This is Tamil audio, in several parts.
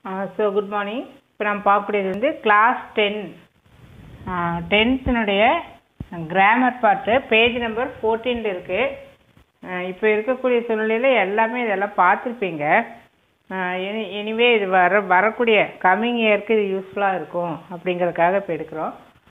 ஸோ குட் மார்னிங் இப்போ நம்ம பார்க்கக்கூடியது வந்து கிளாஸ் டென் டென்த்தினுடைய கிராமர் பார்ட்டு பேஜ் நம்பர் ஃபோர்டீனில் இருக்குது இப்போ இருக்கக்கூடிய சூழ்நிலையில் எல்லாமே இதெல்லாம் பார்த்துருப்பீங்க இனி எனிவே இது வர வரக்கூடிய கம்மிங் இயருக்கு இது யூஸ்ஃபுல்லாக இருக்கும் அப்படிங்கிறதுக்காக இப்போ எடுக்கிறோம்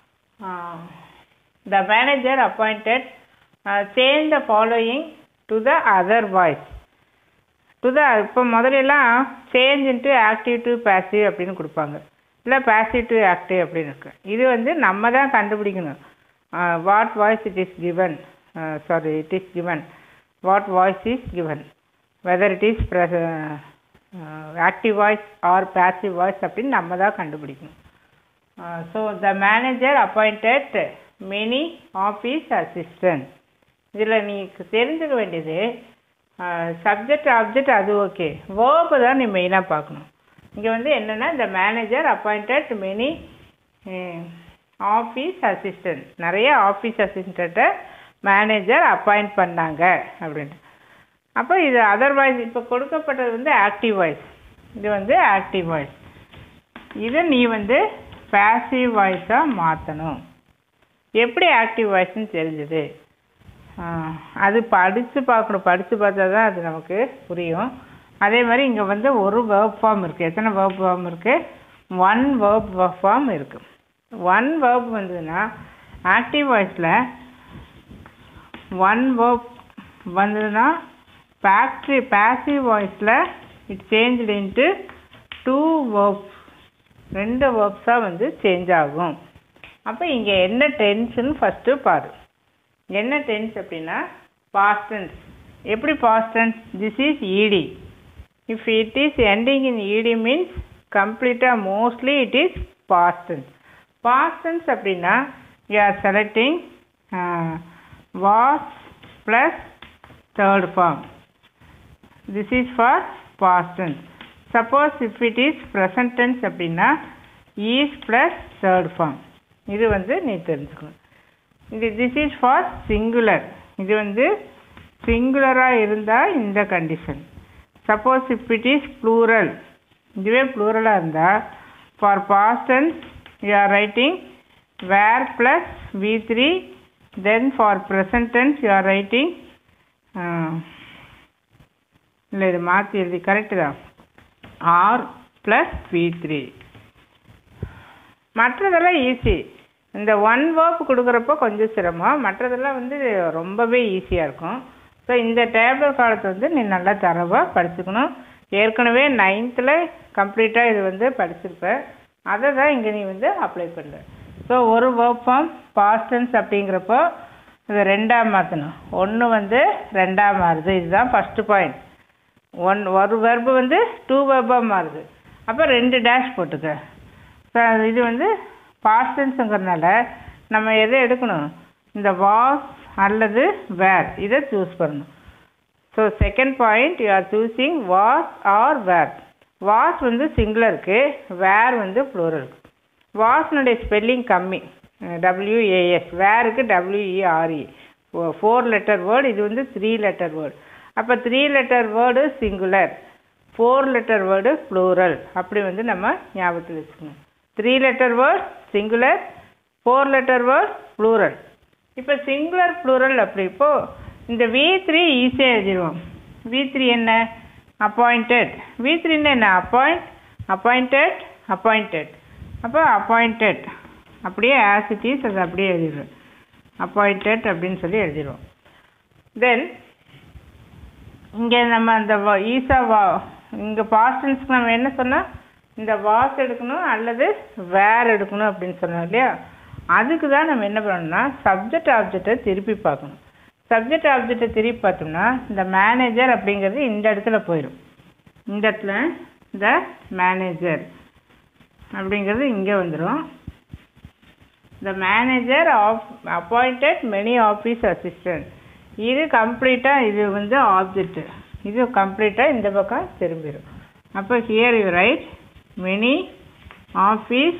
the manager appointed change the following to the other voice to the இப்போ முதலெல்லாம் change into active to passive அப்படின்னு கொடுப்பாங்க இல்லை பேசிவ் டு ஆக்டிவ் அப்படின்னு இருக்கு இது வந்து நம்ம தான் கண்டுபிடிக்கணும் what voice it is given sorry it is given what voice is given whether it is active voice or passive voice அப்படின்னு நம்ம தான் கண்டுபிடிக்கணும் so the manager appointed many office assistant இதில் நீ தெரிஞ்சுக்க வேண்டியது சப்ஜெக்ட் ஆப்ஜெக்ட் அது ஓகே வேர்பு தான் நீ மெயினாக பார்க்கணும் இங்கே வந்து என்னென்னா இந்த manager appointed many office assistant நிறைய ஆஃபீஸ் அசிஸ்டண்ட்டை மேனேஜர் அப்பாயிண்ட் பண்ணாங்க அப்படின்ட்டு அப்போ இது அதர்வைஸ் இப்போ கொடுக்கப்பட்டது வந்து ஆக்டிவ் வாய்ஸ் இது வந்து ஆக்டிவ் வாய்ஸ் இதை நீ வந்து பேசிவ் வாய்ஸாக மாற்றணும் எப்படி ஆக்டிவ் வாய்ஸ்னு தெரிஞ்சுது அது படித்து பார்க்கணும் படித்து பார்த்தா தான் அது நமக்கு புரியும் அதே மாதிரி இங்கே வந்து ஒரு வேர்ப் ஃபார்ம் இருக்குது எத்தனை வேர்ப் ஃபார்ம் இருக்குது ஒன் வேர்ப் ஃபார்ம் இருக்குது ஒன் வேர்ப் வந்ததுன்னா ஆக்டிவ் வாய்ஸில் ஒன் வேர்ப் வந்ததுன்னா பேக்ட்ரி பேசிவ் வாய்ஸில் it change into two verbs ரெண்டு வேர்ப்ஸாக வந்து சேஞ்ச் ஆகும் அப்போ இங்கே என்ன டென்ஷன் ஃபஸ்ட்டு பாரு என்ன டென்ஸ் அப்படின்னா பாஸ்டன்ஸ் எப்படி past tense this is ED if it is ending in ED means கம்ப்ளீட்டாக mostly it is past tense past tense அப்படின்னா you are selecting was plus third form this is for past tense suppose if it is present tense அப்படின்னா ஈஸ் ப்ளஸ் தேர்ட் ஃபார்ம் இது வந்து நீ தெரிஞ்சுக்கணும் இது திஸ் இஸ் ஃபார் சிங்குலர் இது வந்து சிங்குலராக இருந்தால் இந்த condition suppose if it is plural இதுவே ப்ளூரலாக இருந்தால் for past tense you are writing were plus V three then for present tense you are writing இல்லை இது மாற்றி எழுதி கரெக்டு தான் ஆர் ப்ளஸ் வி த்ரீ மற்றதெல்லாம் ஈஸி இந்த ஒன் வேர்ப் கொடுக்குறப்போ கொஞ்சம் சிரமம் மற்றதெல்லாம் வந்து ரொம்பவே ஈஸியாக இருக்கும் ஸோ இந்த டேபிள் காலத்தை வந்து நீ நல்லா தரவாக படிச்சுக்கணும் ஏற்கனவே நைன்த்தில் கம்ப்ளீட்டாக இது வந்து படிச்சிருப்ப அதை தான் இங்கே நீ வந்து அப்ளை பண்ணுற ஸோ ஒரு வேர்ப் ஃபார்ம் பாஸ்டன்ஸ் அப்படிங்கிறப்போ இது ரெண்டாக மாற்றணும் ஒன்று வந்து ரெண்டாக மாறுது இதுதான் ஃபஸ்ட்டு பாயிண்ட் ஒன் ஒரு வெர்பு வந்து டூ வெர்பாக மாறுது அப்போ ரெண்டு டேஷ் போட்டுக்க ஸோ இது வந்து பாஸ்டன்ஸுங்கிறதுனால நம்ம எதை எடுக்கணும் இந்த வாஸ் அல்லது வேர் இதை சூஸ் பண்ணணும் so second point you are choosing was R were was வந்து சிங்குலருக்கு வேர் வந்து ப்ளூரலுக்கு வாஸ்னுடைய ஸ்பெல்லிங் கம்மி டபிள்யூஏஎஸ் வேருக்கு டபிள்யூஇஆர்இ ஃபோர் லெட்டர் வேர்டு இது வந்து த்ரீ லெட்டர் வேர்டு அப்போ three letter word singular four letter word plural அப்படி வந்து நம்ம ஞாபகத்தில் வச்சுக்கணும் three letter word singular four letter word plural இப்போ சிங்குலர் ப்ளூரல் அப்படி இப்போது இந்த வி த்ரீ ஈஸியாக எழுதிடுவோம் வி த்ரீ என்ன அப்பாயிண்டட் வி த்ரீன்னு என்ன அப்பாயிண்ட் அப்பாயிண்டட் அப்பாயிண்டட் அப்போ அப்பாயிண்டட் அப்படியே ஆஸ் இட் இஸ் அது அப்படியே எழுதிடுவோம் அப்பாயிண்டட் அப்படின்னு சொல்லி எழுதிடுவோம் தென் இங்கே நம்ம அந்த ஈஸா வா இங்கே பாஸ்டன்ஸ்க்கு நம்ம என்ன சொன்னால் இந்த வாஸ் எடுக்கணும் அல்லது வேர் எடுக்கணும் அப்படின்னு சொன்னோம் இல்லையா அதுக்கு தான் நம்ம என்ன பண்ணணும்னா சப்ஜெக்ட் ஆப்ஜெக்டை திருப்பி பார்க்கணும் சப்ஜெக்ட் ஆப்ஜெக்டை திருப்பி பார்த்தோம்னா இந்த மேனேஜர் அப்படிங்கிறது இந்த இடத்துல போயிடும் இந்த இடத்துல இந்த மேனேஜர் அப்படிங்கிறது இங்கே வந்துடும் the manager of appointed many office assistant இது கம்ப்ளீட்டாக இது வந்து ஆப்ஜெக்ட் இது கம்ப்ளீட்டாக இந்த பக்கம் திரும்பிடும் அப்போ here you write many office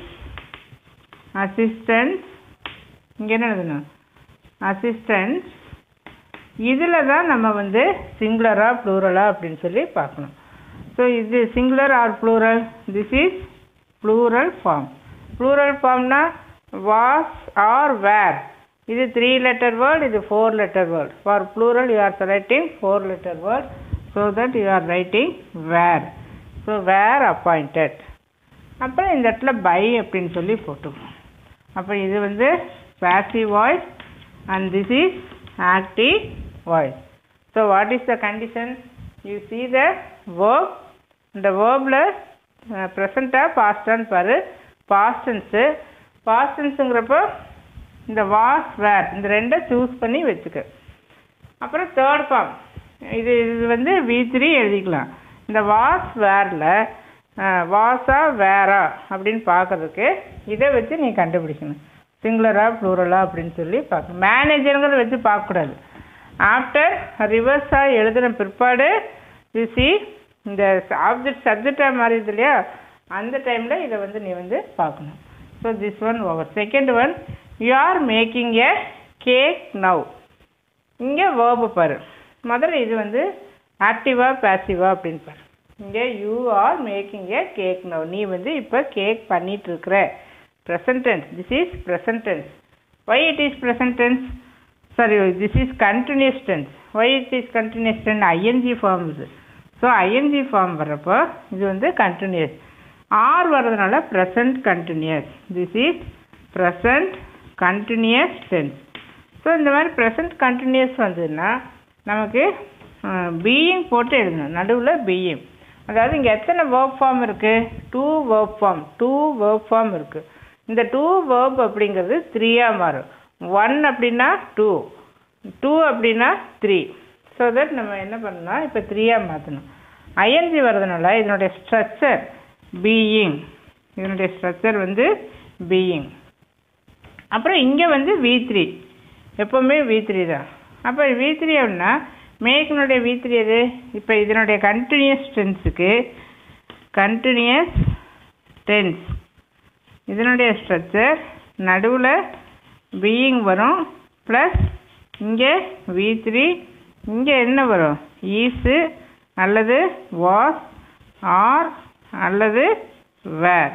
assistants இங்கே என்ன எழுதணும் அசிஸ்டன்ஸ் இதில் தான் நம்ம வந்து சிங்குலராக ப்ளூரலா அப்படின்னு சொல்லி பார்க்கணும் ஸோ இது singular or plural this is plural form plural ஃபார்ம்னா வாஸ் ஆர் வேர் இது த்ரீ லெட்டர் வேர்ட் இது four letter word for plural you are selecting four letter word so that you are writing were so were appointed அப்புறம் இந்த இடத்துல பை அப்படின்னு சொல்லி போட்டுக்கணும் அப்போ இது வந்து passive voice and this is active voice so what is the condition you see the verb இந்த வேர்பில் ப்ரெசண்ட்டாக பாஸ்டான்னு பாரு பாஸ்டன்ஸு பாஸ்டன்ஸுங்கிறப்போ இந்த வாஸ் வேர் இந்த ரெண்டை சூஸ் பண்ணி வச்சுக்க அப்புறம் தேர்ட் ஃபார்ம் இது இது வந்து வி த்ரீ எழுதிக்கலாம் இந்த வாஸ் வேரில் வாஸா வேரா அப்படின்னு பார்க்கறதுக்கு இதை வச்சு நீ கண்டுபிடிக்கணும் சிங்குலரா ப்ளூரலா அப்படின்னு சொல்லி பார்க்கணும் மேனேஜருங்கிறத வச்சு பார்க்கக்கூடாது ஆஃப்டர் ரிவர்ஸாக எழுதின பிற்பாடு யூ சி இந்த ஆப்ஜெக்ட் சப்ஜெக்டாக மாறிடுது இல்லையா அந்த டைமில் இதை வந்து நீ வந்து பார்க்கணும் so this one over second one you are making a cake now இங்கே வேர்பு பாரு முதல்ல இது வந்து ஆக்டிவா பேசிவா அப்படின்னு பாரு இங்கே you are making a cake now நீ வந்து இப்போ கேக் பண்ணிட்டு இருக்கிற present tense this is present tense why it is present tense sorry this is continuous tense why it is continuous tense ING form இது ஸோ ஐஎன்ஜி ஃபார்ம் வர்றப்போ இது வந்து கண்டினியூஸ் ஆர் வர்றதுனால present continuous this is present continuous tense so இந்த மாதிரி ப்ரெசன்ட் கண்டினியூஸ் வந்ததுன்னா நமக்கு பீயிங் போட்டு எழுதணும் நடுவில் பீயிங் அதாவது இங்கே எத்தனை வேர்ப் ஃபார்ம் இருக்குது two verb form two verb form இருக்குது இந்த டூ வேர்ப் அப்படிங்கிறது த்ரீயாக மாறும் ஒன் அப்படின்னா டூ டூ அப்படின்னா த்ரீ ஸோ தட் நம்ம என்ன பண்ணணும் இப்போ த்ரீயாக மாற்றணும் ஐஎன்ஜி வர்றதுனால இதனுடைய ஸ்ட்ரக்சர் பீயிங் இதனுடைய ஸ்ட்ரக்சர் வந்து பீயிங் அப்புறம் இங்கே வந்து வி த்ரீ எப்போவுமே வி த்ரீ தான் அப்போ வி த்ரீ அப்படின்னா மேக்கினுடைய வி த்ரீ எது இப்போ இதனுடைய கண்டினியூஸ் டென்ஸுக்கு கண்டினியூஸ் டென்ஸ் இதனுடைய ஸ்ட்ரக்சர் நடுவில் பீயிங் வரும் ப்ளஸ் இங்கே வி த்ரீ இங்கே என்ன வரும் ஈஸு அல்லது வாஸ் ஆர் அல்லது வேர்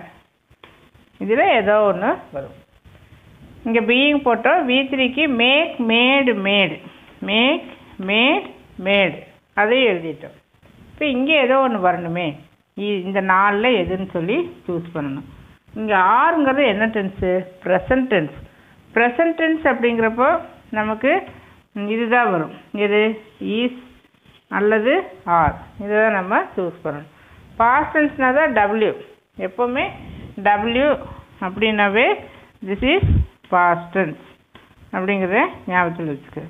இதில் ஏதோ ஒன்று வரும் இங்கே பீயிங் போட்டோம் வி த்ரீக்கு make made made make made made அதையும் எழுதிட்டோம் இப்போ இங்கே ஏதோ ஒன்று வரணுமே இ- இந்த நாளில் எதுன்னு சொல்லி சூஸ் பண்ணணும் இங்கே ஆறுங்கிறது என்ன tense present tense present tense அப்படிங்கிறப்போ நமக்கு ம், இதுதான் வரும் எது ஈஸ் அல்லது ஆர் இதை தான் நம்ம சூஸ் பண்ணணும் பாஸ்ட் டென்ஸ்னால் தான் டபிள்யூ எப்போவுமே டபிள்யூ அப்படின்னாவே திஸ் இஸ் பாஸ்ட் டென்ஸ் அப்படிங்கிறத ஞாபகத்தில் வச்சுக்க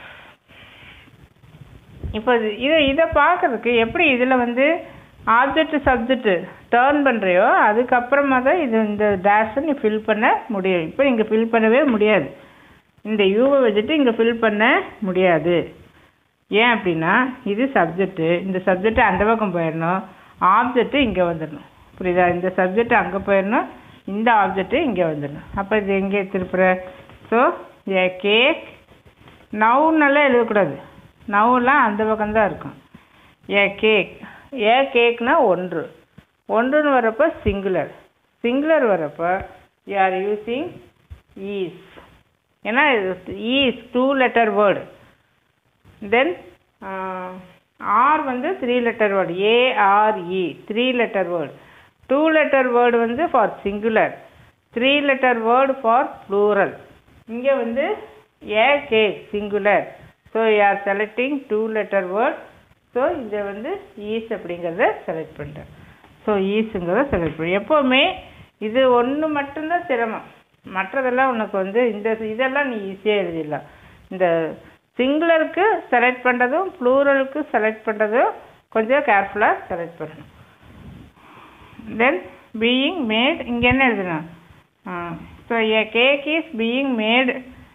இப்போ இது- இதை இதை பார்க்கறதுக்கு எப்படி இதில் வந்து ஆப்ஜெக்ட் சப்ஜெக்ட் டேர்ன் பண்ணுறியோ அதுக்கப்புறமா தான் இது இந்த டேஷை நீ ஃபில் பண்ண முடியும் இப்போ இங்கே ஃபில் பண்ணவே முடியாது இந்த யூவை வச்சுட்டு இங்கே ஃபில் பண்ண முடியாது ஏன் அப்படின்னா இது சப்ஜெக்ட்டு இந்த சப்ஜெக்ட் அந்த பக்கம் போயிடணும் ஆப்ஜெக்ட் இங்கே வந்துடணும் புரியுதா இந்த சப்ஜெக்ட் அங்கே போயிடணும் இந்த ஆப்ஜெக்ட் இங்கே வந்துடணும் அப்போ இது எங்கே திருப்புற ஸோ ஏ கேக் நவுன்னெல்லாம் எழுதக்கூடாது நவுலாம் அந்த பக்கம்தான் இருக்கும் ஏ கேக் ஏ கேக்னா ஒன்று ஒன்றுன்னு வரப்போ சிங்குலர் சிங்குலர் வரப்போ யூ ஆர் யூஸிங் ஈஸ் ஏன்னா is two letter word then are வந்து three letter word A R E three letter word two letter word வந்து for singular three letter word for plural இங்கே வந்து ஏ கே singular so you are selecting two letter word so இதை வந்து ஈஸ் அப்படிங்கிறத செலக்ட் பண்ணுறேன் ஸோ ஈஸுங்கிறத செலக்ட் பண்ணி எப்போவுமே இது ஒன்று மட்டும்தான் சிரமம் மற்றதெல்லாம் உனக்கு வந்து இந்த இதெல்லாம் நீ ஈஸியாக எழுதிடலாம் இந்த சிங்குலருக்கு செலக்ட் பண்ணுறதும் ப்ளூரலுக்கு செலக்ட் பண்ணுறதும் கொஞ்சம் கேர்ஃபுல்லாக செலக்ட் பண்ணணும் தென் பீயிங் மேட் இங்கே என்ன எழுதணும் so a cake is being made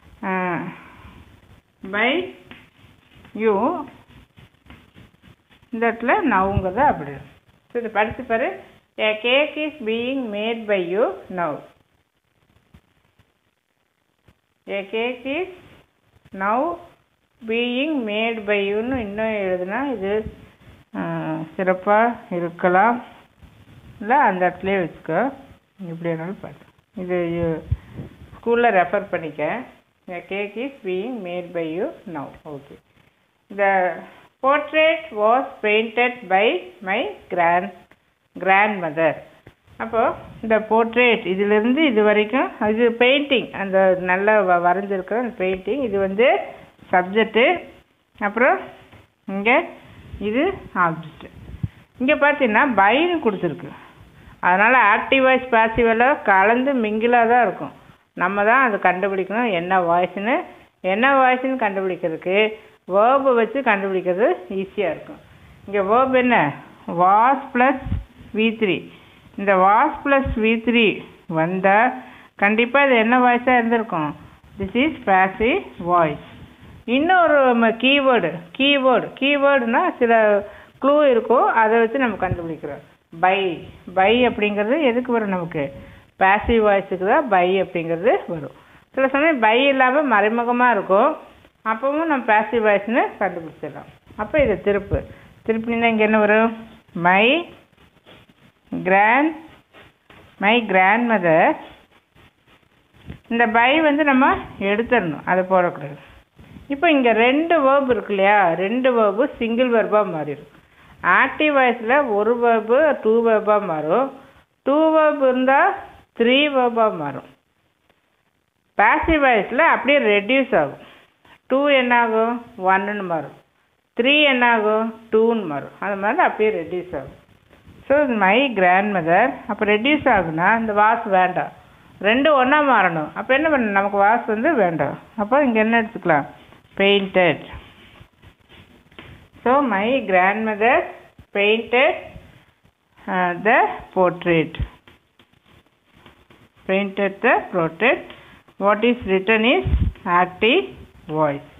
by you இந்த இடத்துல நவுங்கிறத அப்படி ஸோ இதை படித்து பாரு a cake is being made by you now a cake is now being made by யூன்னு இன்னும் எழுதுனா இது சிறப்பாக இருக்கலாம் இல்லை அந்த இடத்துலயே வச்சுக்கோ எப்படி வேணாலும் பார்த்து இது ஸ்கூலில் ரெஃபர் பண்ணிக்க cake is being made by you now okay the portrait was painted by my grand grand mother அப்போது இந்த போர்ட்ரேட் இதிலிருந்து இது வரைக்கும் இது பெயிண்டிங் அந்த நல்லா வ- வரைஞ்சிருக்கிற அந்த பெயிண்டிங் இது வந்து சப்ஜெக்ட்டு அப்புறம் இங்கே இது ஆப்ஜெக்ட் இங்கே பார்த்தீங்கன்னா பைன்னு கொடுத்துருக்கு அதனால் ஆக்டிவ் வாய்ஸ் பாசிவ் எல்லாம் கலந்து மிங்கிலாக தான் இருக்கும் நம்ம தான் அதை கண்டுபிடிக்கணும் என்ன வாய்ஸ்னு என்ன வாய்ஸ்னு கண்டுபிடிக்கிறதுக்கு வேர்பை வச்சு கண்டுபிடிக்கிறது ஈஸியாக இருக்கும் இங்கே வேர்ப் என்ன வாஸ் ப்ளஸ் வி த்ரீ இந்த வாஸ் ப்ளஸ் வி த்ரீ வந்தால் கண்டிப்பாக இது என்ன வாய்ஸாக இருந்திருக்கும் திஸ் இஸ் பாசிவ் வாய்ஸ் இன்னொரு கீவேர்டு கீவேர்டு கீவேர்டுனா சில க்ளூ இருக்கும் அதை வச்சு நம்ம கண்டுபிடிக்கிறோம் பை பை அப்படிங்கிறது எதுக்கு வரும் நமக்கு பாசிவ் வாய்ஸுக்கு தான் பை அப்படிங்கிறது வரும் சில சமயம் பை இல்லாமல் மறைமுகமாக இருக்கும் அப்பவும் நம்ம பாசிவ் வாய்ஸ்னு கண்டுபிடிச்சிடலாம் அப்போ இது திருப்பு திருப்பினா இங்கே என்ன வரும் my grand my grand mother இந்த பை வந்து நம்ம எடுத்துடணும் அதை போடக்கூடாது இப்போ இங்கே ரெண்டு வேர்ப் இருக்கு இல்லையா ரெண்டு வேர்பு சிங்கிள் வேர்பாக மாறிடும் ஆக்டிவ் வாய்ஸில் ஒரு வேர்பு டூ வேர்பாக மாறும் டூ வேர்ப் இருந்தால் த்ரீ வேர்பாக மாறும் பாசிவ் வாய்ஸில் அப்படியே ரெடியூஸ் ஆகும் டூ என்ன ஆகும் ஒன்னுன்னு மாறும் த்ரீ என்ன ஆகும் டூன்னு மாறும் அது மாதிரி அப்படியே ரெடியூஸ் ஆகும் ஸோ மை கிராண்ட் மதர் அப்போ ரெடியூஸ் ஆகுனா இந்த வாஸ் வேண்டாம் ரெண்டும் ஒன்றா மாறணும் அப்போ என்ன பண்ணணும் நமக்கு வாஸ் வந்து வேண்டாம் அப்போ இங்கே என்ன எடுத்துக்கலாம் painted so my grand mother painted the portrait painted the portrait what is written is active voice